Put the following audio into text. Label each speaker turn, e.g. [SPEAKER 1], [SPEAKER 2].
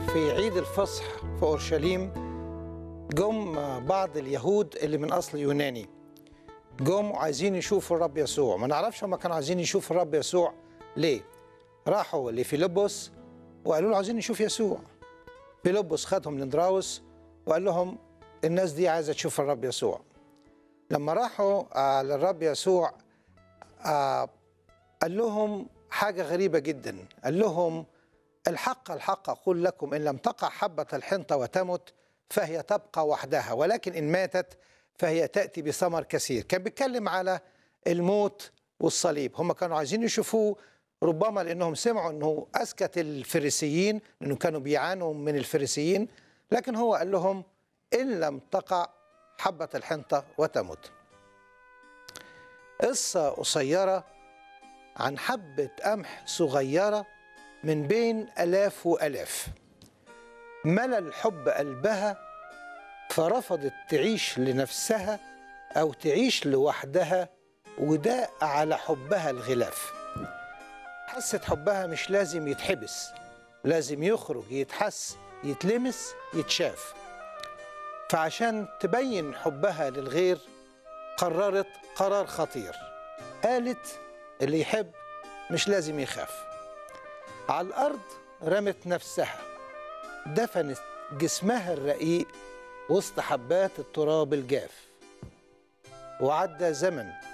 [SPEAKER 1] في عيد الفصح في اورشليم جم بعض اليهود اللي من اصل يوناني جم عايزين يشوفوا الرب يسوع ما نعرفش هم كانوا عايزين يشوفوا الرب يسوع ليه راحوا لفيلبس وقالوا له عايزين نشوف يسوع فيلبس خدهم لندراوس وقال لهم الناس دي عايزه تشوف الرب يسوع لما راحوا آه للرب يسوع آه قال لهم حاجه غريبه جدا قال لهم الحق الحق اقول لكم ان لم تقع حبه الحنطه وتمت فهي تبقى وحدها ولكن ان ماتت فهي تاتي بثمر كثير كان بيتكلم على الموت والصليب هم كانوا عايزين يشوفوه ربما لانهم سمعوا انه اسكت الفريسيين لانه كانوا بيعانوا من الفريسيين لكن هو قال لهم ان لم تقع حبه الحنطه وتمت قصه قصيره عن حبه قمح صغيره من بين الاف والاف ملا الحب قلبها فرفضت تعيش لنفسها او تعيش لوحدها وداء على حبها الغلاف حست حبها مش لازم يتحبس لازم يخرج يتحس يتلمس يتشاف فعشان تبين حبها للغير قررت قرار خطير قالت اللي يحب مش لازم يخاف على الأرض رمت نفسها دفنت جسمها الرقيق وسط حبات التراب الجاف وعدى زمن